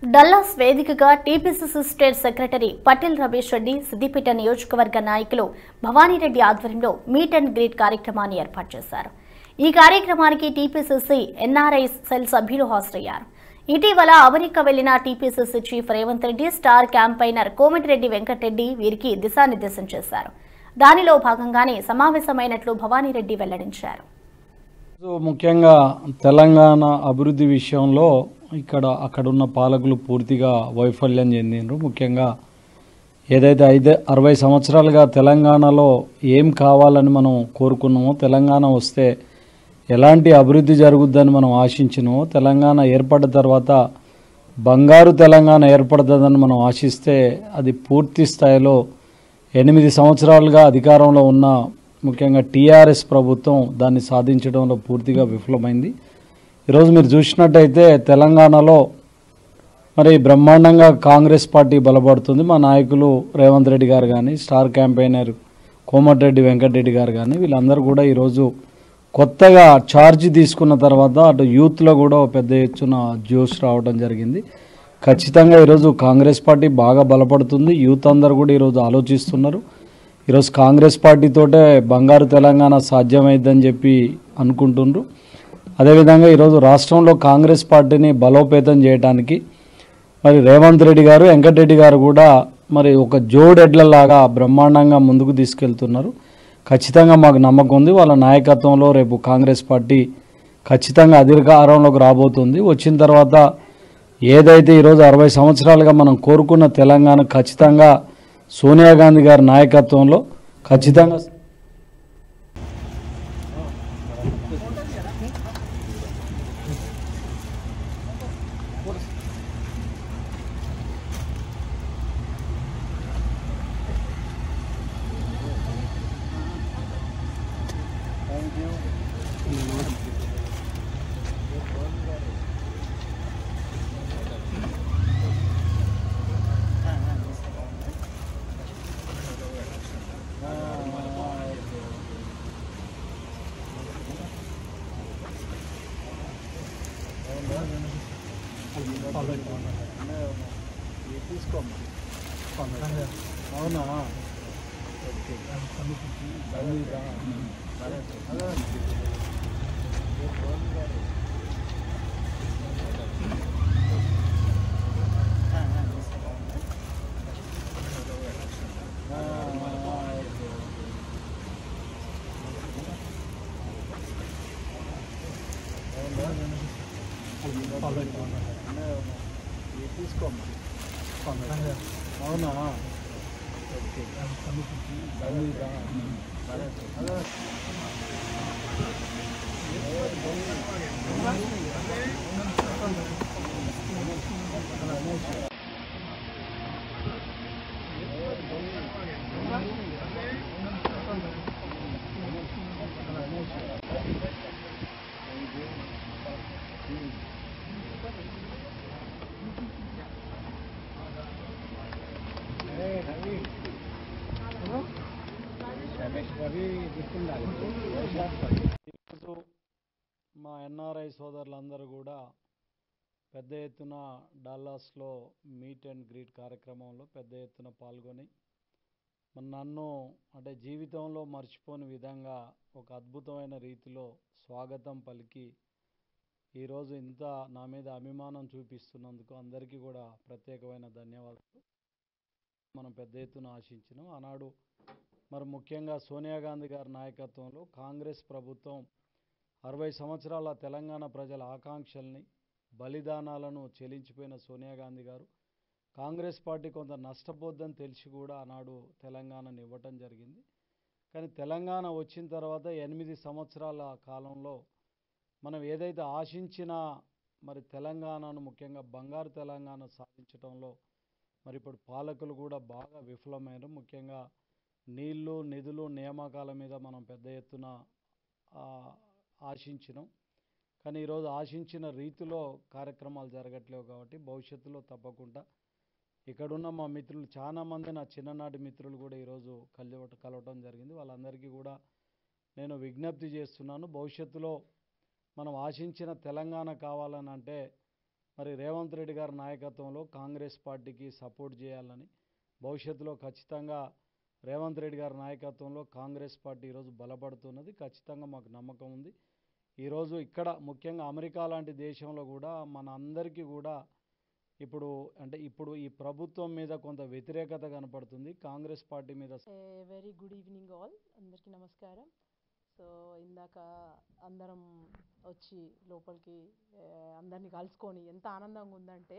Dallas వేదికగా TPCC state secretary Patel Ramesh Reddy Siddipet నియోజకవర్గ నాయకులు భవానీరెడ్డి ఆధ్వర్యంలో మీట్ అండ్ గ్రీట్ కార్యక్రమాన్ని ఏర్పాటు చేశారు ఈ కార్యక్రమానికి టీపీసీసీ ఎన్ఆర్ఐ సెల్ సభ్యులు హాజరయ్యారు ఇటీవల అమెరికా వెళ్లిన TPCC chief Revanth Reddy star campaigner Komatireddy Venkatreddy వీరికి దిశానిర్దేశం చేశారు దానిలో భాగంగానే సమావేశమైనట్లు భవానీరెడ్డి వెల్లడించారు సో ముఖ్యంగా తెలంగాణ అభివృద్ధి విషయంలో ఇక్కడ అక్కడున్న పాలకులు పూర్తిగా వైఫల్యం చెందిండ్రు ముఖ్యంగా ఏదైతే ఐదే అరవై సంవత్సరాలుగా తెలంగాణలో ఏం కావాలని మనం కోరుకున్నామో తెలంగాణ వస్తే ఎలాంటి అభివృద్ధి జరుగుద్దని మనం ఆశించినామో తెలంగాణ ఏర్పడ్డ తర్వాత బంగారు తెలంగాణ ఏర్పడుతుందని మనం ఆశిస్తే అది పూర్తి స్థాయిలో ఎనిమిది సంవత్సరాలుగా అధికారంలో ఉన్న ముఖ్యంగా టీఆర్ఎస్ ప్రభుత్వం దాన్ని సాధించడంలో పూర్తిగా విఫలమైంది ఈరోజు మీరు చూసినట్టయితే తెలంగాణలో మరి బ్రహ్మాండంగా కాంగ్రెస్ పార్టీ బలపడుతుంది మా నాయకులు రేవంత్ రెడ్డి గారు కానీ స్టార్ క్యాంపెయినర్ కోమటిరెడ్డి వెంకటరెడ్డి గారు కానీ వీళ్ళందరూ కూడా ఈరోజు కొత్తగా ఛార్జ్ తీసుకున్న తర్వాత అటు యూత్లో కూడా ఒక పెద్ద ఎత్తున జోష్ రావడం జరిగింది ఖచ్చితంగా ఈరోజు కాంగ్రెస్ పార్టీ బాగా బలపడుతుంది యూత్ అందరూ కూడా ఈరోజు ఆలోచిస్తున్నారు ఈరోజు కాంగ్రెస్ పార్టీతోటే బంగారు తెలంగాణ సాధ్యమైద్దని చెప్పి అనుకుంటుండ్రు అదేవిధంగా ఈరోజు రాష్ట్రంలో కాంగ్రెస్ పార్టీని బలోపేతం చేయడానికి మరి రేవంత్ రెడ్డి గారు వెంకటరెడ్డి గారు కూడా మరి ఒక జోడెడ్లలాగా బ్రహ్మాండంగా ముందుకు తీసుకెళ్తున్నారు ఖచ్చితంగా మాకు నమ్మకం ఉంది వాళ్ళ నాయకత్వంలో రేపు కాంగ్రెస్ పార్టీ ఖచ్చితంగా అధికారంలోకి రాబోతుంది వచ్చిన తర్వాత ఏదైతే ఈరోజు అరవై సంవత్సరాలుగా మనం కోరుకున్న తెలంగాణ ఖచ్చితంగా సోనియా గాంధీ గారి నాయకత్వంలో ఖచ్చితంగా అవునా అవునా ఈరోజు మా ఎన్ఆర్ఐ సోదరులందరూ కూడా పెద్ద ఎత్తున డాల్లాస్లో మీట్ అండ్ గ్రీట్ కార్యక్రమంలో పెద్ద ఎత్తున పాల్గొని మరి నన్ను అంటే జీవితంలో మర్చిపోని విధంగా ఒక అద్భుతమైన రీతిలో స్వాగతం పలికి ఈరోజు ఇంత నా మీద అభిమానం చూపిస్తున్నందుకు అందరికీ కూడా ప్రత్యేకమైన ధన్యవాదాలు మనం పెద్ద ఎత్తున ఆశించినాం ఆనాడు మరి ముఖ్యంగా సోనియా గాంధీ గారి నాయకత్వంలో కాంగ్రెస్ ప్రభుత్వం అరవై సంవత్సరాల తెలంగాణ ప్రజల ఆకాంక్షల్ని బలిదానాలను చెల్లించిపోయిన సోనియా గాంధీ గారు కాంగ్రెస్ పార్టీ కొంత నష్టపోద్దని తెలిసి కూడా ఆనాడు తెలంగాణను ఇవ్వటం జరిగింది కానీ తెలంగాణ వచ్చిన తర్వాత ఎనిమిది సంవత్సరాల కాలంలో మనం ఏదైతే ఆశించిన మరి తెలంగాణను ముఖ్యంగా బంగారు తెలంగాణ సాధించడంలో మరి ఇప్పుడు పాలకులు కూడా బాగా విఫలమైనారు ముఖ్యంగా నీళ్లు నిధులు నియామకాల మీద మనం పెద్ద ఎత్తున ఆ, ఆశించినాం కానీ ఈరోజు ఆశించిన రీతిలో కార్యక్రమాలు జరగట్లేవు కాబట్టి భవిష్యత్తులో తప్పకుండా ఇక్కడున్న మా మిత్రులు చాలామంది నా చిన్ననాటి మిత్రులు కూడా ఈరోజు కలవట కలవటం జరిగింది వాళ్ళందరికీ కూడా నేను విజ్ఞప్తి చేస్తున్నాను భవిష్యత్తులో మనం ఆశించిన తెలంగాణ కావాలని అంటే మరి రేవంత్ రెడ్డి గారి నాయకత్వంలో కాంగ్రెస్ పార్టీకి సపోర్ట్ చేయాలని భవిష్యత్తులో ఖచ్చితంగా రేవంత్ రెడ్డి గారి నాయకత్వంలో కాంగ్రెస్ పార్టీ ఈరోజు బలపడుతున్నది ఖచ్చితంగా మాకు నమ్మకం ఉంది ఈరోజు ఇక్కడ ముఖ్యంగా అమెరికా లాంటి దేశంలో కూడా మన అందరికీ కూడా ఇప్పుడు అంటే ఇప్పుడు ఈ ప్రభుత్వం మీద కొంత వ్యతిరేకత కనపడుతుంది కాంగ్రెస్ పార్టీ మీద వెరీ గుడ్ ఈవినింగ్ ఆల్ అందరికీ నమస్కారం సో ఇందాక అందరం వచ్చి లోపలికి ఆ, అందరినీ కలుసుకొని ఎంత ఆనందంగా ఉందంటే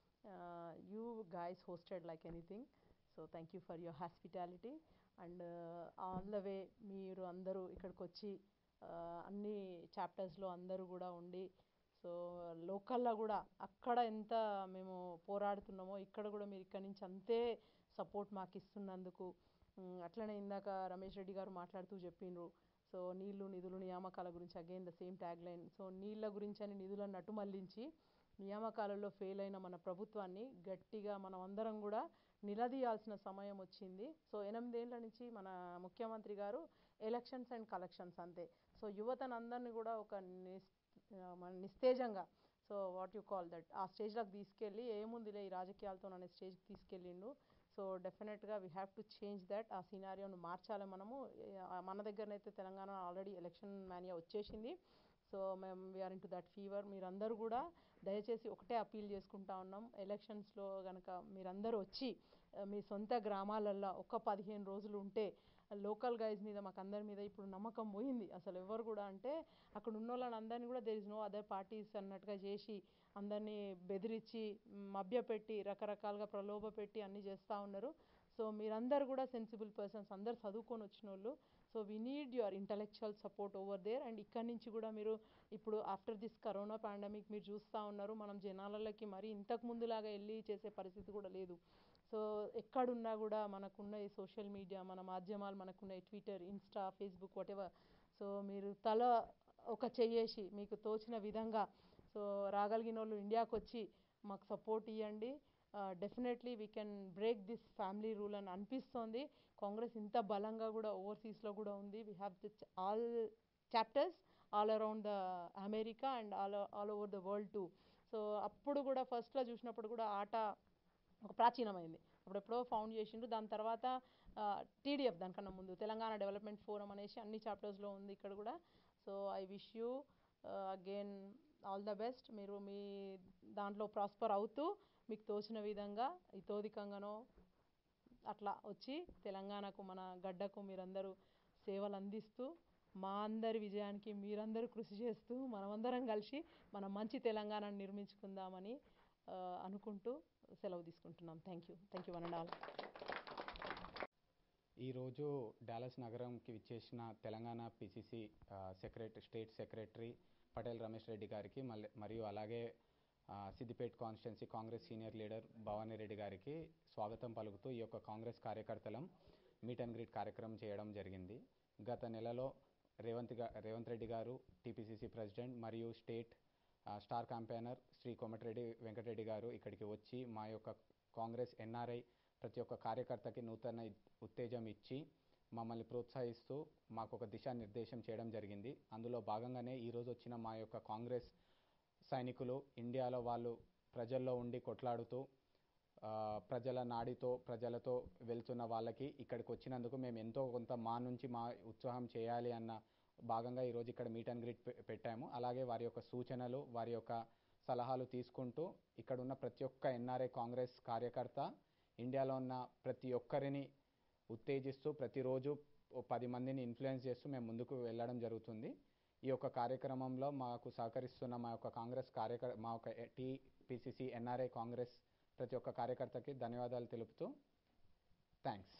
you guys hosted like anything so thank you for your hospitality and on the way మీరు అందరూ ఇక్కడికి వచ్చి ఆ, అన్ని చాప్టర్స్లో అందరూ కూడా ఉండి సో లోకల్లో కూడా అక్కడ ఎంత మేము పోరాడుతున్నామో ఇక్కడ కూడా మీరు ఇక్కడి నుంచి అంతే సపోర్ట్ మాకు ఇస్తున్నందుకు ఉమ్, అట్లనే ఇందాక రమేష్ రెడ్డి గారు మాట్లాడుతూ చెప్పిండ్రు సో నీళ్లు నిధులు నియామకాల గురించి again the same tag line so నీళ్ళ గురించి అని నిధులను నటు మళ్లించి నియామకాలలో ఫెయిల్ అయిన మన ప్రభుత్వాన్ని గట్టిగా మనం అందరం కూడా నిలదీయాల్సిన సమయం వచ్చింది సో ఎనిమిదేళ్ల నుంచి మన ముఖ్యమంత్రి గారు ఎలక్షన్స్ అండ్ కలెక్షన్స్ అంతే సో యువతనందరినీ కూడా ఒక నిస్ ఆ, మన నిస్తేజంగా so what you call that uh స్టేజ్లోకి తీసుకెళ్ళి ఏముందిలే ఈ రాజకీయాలతో అనే స్టేజ్కి తీసుకెళ్ళిండు సో డెఫినెట్గా we have to change that uh సినారియోను మార్చాలి మనము ఏ, ఆ, మన దగ్గరనైతే తెలంగాణ ఆల్రెడీ ఎలక్షన్ మానియా వచ్చేసింది సో మేము we're into that fever మీరందరూ కూడా దయచేసి ఒకటే అప్పీల్ చేసుకుంటా ఉన్నాం ఎలక్షన్స్లో కనుక మీరందరూ వచ్చి ఆ, మీ సొంత గ్రామాలల్లో ఒక పదిహేను రోజులు ఉంటే లోకల్ గైజ్ మీద మాకు అందరి మీద ఇప్పుడు నమ్మకం పోయింది అసలు ఎవరు కూడా అంటే అక్కడ ఉన్న వాళ్ళని అందరినీ కూడా there is no other parties అన్నట్టుగా చేసి అందరినీ బెదిరించి మభ్యపెట్టి రకరకాలుగా ప్రలోభ పెట్టి అన్నీ చేస్తూ ఉన్నారు సో మీరందరూ కూడా సెన్సిబుల్ పర్సన్స్ అందరు చదువుకొని వచ్చిన వాళ్ళు so we need your intellectual support over there and ఇక్కడి నుంచి కూడా మీరు ఇప్పుడు ఆఫ్టర్ దిస్ కరోనా పాండమిక్ మీరు చూస్తూ ఉన్నారు మనం జనాలకి మరి ఇంతకు ముందులాగా వెళ్ళి చేసే పరిస్థితి కూడా లేదు సో ఎక్కడున్నా కూడా మనకున్న ఈ సోషల్ మీడియా మన మాధ్యమాలు మనకున్న ఈ Twitter Insta Facebook whatever so మీరు తల ఒక చెయ్యేసి మీకు తోచిన విధంగా సో రాగలిగిన వాళ్ళు ఇండియాకి వచ్చి మాకు సపోర్ట్ ఇవ్వండి definitely we can break this family rule అని అనిపిస్తోంది కాంగ్రెస్ ఇంత బలంగా కూడా ఓవర్సీస్లో కూడా ఉంది we have the all chapters all around the America and all all over the world too so అప్పుడు కూడా ఫస్ట్లో చూసినప్పుడు కూడా ఆట ఒక ప్రాచీనమైంది అప్పుడు ఎప్పుడో ఫౌండ్ చేసిండ్రు దాని తర్వాత టీడీఎఫ్ దానికన్నా ముందు తెలంగాణ డెవలప్మెంట్ ఫోరం అనేసి అన్ని చాప్టర్స్లో ఉంది ఇక్కడ కూడా so I wish you again all the best మీరు మీ దాంట్లో ప్రాస్పర్ అవుతూ మీకు తోచిన విధంగా ఇతోధికంగానో అట్లా వచ్చి తెలంగాణకు మన గడ్డకు మీరందరూ సేవలు అందిస్తూ మా అందరి విజయానికి మీరందరూ కృషి చేస్తూ మనమందరం కలిసి మనం మంచి తెలంగాణను నిర్మించుకుందామని ఆ, అనుకుంటూ సెలవు తీసుకుంటున్నాం thank you thank you one and all ఈరోజు డాలస్ నగరంకి విచ్చేసిన Telangana PCC secretary state secretary Patel Ramesh Reddy గారికి మళ్ళీ మరియు అలాగే ఆ, Siddipet constituency Congress senior leader Bhavani Reddy గారికి స్వాగతం పలుకుతూ ఈ యొక్క కాంగ్రెస్ కార్యకర్తలం మీట్ అండ్ గ్రీట్ కార్యక్రమం చేయడం జరిగింది గత నెలలో రేవంత్ గా రేవంత్ రెడ్డి గారు టీపీసీసీ ప్రెసిడెంట్ మరియు స్టేట్ ఆ, స్టార్ క్యాంపెయినర్ శ్రీ కోమటిరెడ్డి వెంకటరెడ్డి గారు ఇక్కడికి వచ్చి మా యొక్క కాంగ్రెస్ ఎన్ఆర్ఐ ప్రతి ఒక్క కార్యకర్తకి నూతన ఉత్తేజం ఇచ్చి మమ్మల్ని ప్రోత్సహిస్తూ మాకు ఒక దిశానిర్దేశం చేయడం జరిగింది అందులో భాగంగానే ఈరోజు వచ్చిన మా యొక్క కాంగ్రెస్ సైనికులు ఇండియాలో వాళ్ళు ప్రజల్లో ఉండి కొట్లాడుతూ ఆ, ప్రజల నాడితో ప్రజలతో వెళ్తున్న వాళ్ళకి ఇక్కడికి వచ్చినందుకు మేము ఎంతో కొంత మా నుంచి మా ఉత్సాహం చేయాలి అన్న భాగంగా ఈరోజు ఇక్కడ మీట్ అండ్ గ్రీట్ పె- పెట్టాము అలాగే వారి యొక్క సూచనలు వారి యొక్క సలహాలు తీసుకుంటూ ఇక్కడ ఉన్న ప్రతి ఒక్క ఎన్ఆర్ఐ కాంగ్రెస్ కార్యకర్త ఇండియాలో ఉన్న ప్రతి ఒక్కరిని ఉత్తేజిస్తూ ప్రతిరోజు ఓ పది మందిని ఇన్ఫ్లుయెన్స్ చేస్తూ మేము ముందుకు వెళ్ళడం జరుగుతుంది ఈ యొక్క కార్యక్రమంలో మాకు సహకరిస్తున్న మా యొక్క కాంగ్రెస్ కార్యకర్ మా యొక్క టీపీసీసీ ఎన్ఆర్ఐ కాంగ్రెస్ ప్రతి ఒక్క కార్యకర్తకి ధన్యవాదాలు తెలుపుతూ థ్యాంక్స్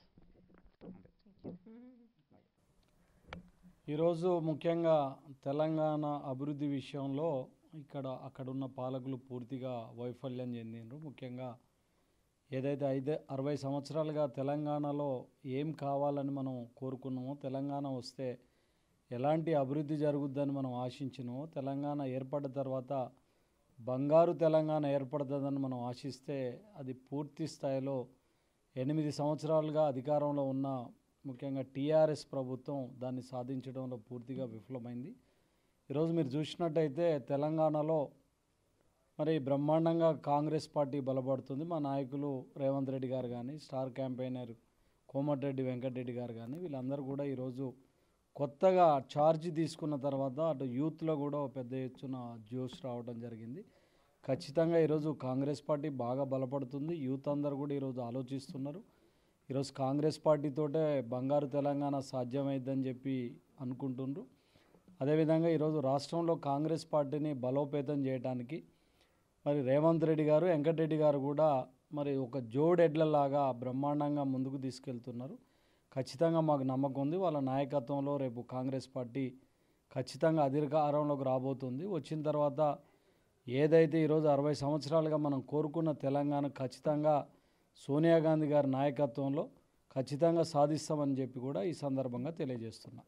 ఈరోజు ముఖ్యంగా తెలంగాణ అభివృద్ధి విషయంలో ఇక్కడ అక్కడున్న పాలకులు పూర్తిగా వైఫల్యం చెందిండ్రు ముఖ్యంగా ఏదైతే ఐదు అరవై సంవత్సరాలుగా తెలంగాణలో ఏం కావాలని మనం కోరుకున్నామో తెలంగాణ వస్తే ఎలాంటి అభివృద్ధి జరుగుద్దని మనం ఆశించినామో తెలంగాణ ఏర్పడ్డ తర్వాత బంగారు తెలంగాణ ఏర్పడుతుందని మనం ఆశిస్తే అది పూర్తి స్థాయిలో ఎనిమిది సంవత్సరాలుగా అధికారంలో ఉన్న ముఖ్యంగా టీఆర్ఎస్ ప్రభుత్వం దాన్ని సాధించడంలో పూర్తిగా విఫలమైంది ఈరోజు మీరు చూసినట్టయితే తెలంగాణలో మరి బ్రహ్మాండంగా కాంగ్రెస్ పార్టీ బలపడుతుంది మా నాయకులు రేవంత్ రెడ్డి గారు కానీ స్టార్ క్యాంపెయినర్ కోమటిరెడ్డి వెంకటరెడ్డి గారు కానీ వీళ్ళందరూ కూడా ఈరోజు కొత్తగా ఛార్జ్ తీసుకున్న తర్వాత అటు యూత్లో కూడా ఒక పెద్ద ఎత్తున జోష్ రావడం జరిగింది ఖచ్చితంగా ఈరోజు కాంగ్రెస్ పార్టీ బాగా బలపడుతుంది యూత్ అందరూ కూడా ఈరోజు ఆలోచిస్తున్నారు ఈరోజు కాంగ్రెస్ పార్టీతోటే బంగారు తెలంగాణ సాధ్యమైద్దని చెప్పి అనుకుంటుండ్రు అదేవిధంగా ఈరోజు రాష్ట్రంలో కాంగ్రెస్ పార్టీని బలోపేతం చేయడానికి మరి రేవంత్ రెడ్డి గారు వెంకటరెడ్డి గారు కూడా మరి ఒక జోడెడ్లలాగా బ్రహ్మాండంగా ముందుకు తీసుకెళ్తున్నారు ఖచ్చితంగా మాకు నమ్మకం ఉంది వాళ్ళ నాయకత్వంలో రేపు కాంగ్రెస్ పార్టీ ఖచ్చితంగా అధికారంలోకి రాబోతుంది వచ్చిన తర్వాత ఏదైతే ఈరోజు అరవై సంవత్సరాలుగా మనం కోరుకున్న తెలంగాణ ఖచ్చితంగా సోనియా గాంధీ గారి నాయకత్వంలో ఖచ్చితంగా సాధిస్తామని చెప్పి కూడా ఈ సందర్భంగా తెలియజేస్తున్నా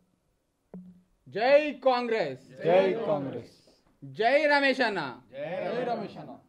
జై కాంగ్రెస్ జై కాంగ్రెస్ జై రమేష్ అన్న జై రమేష్ అన్న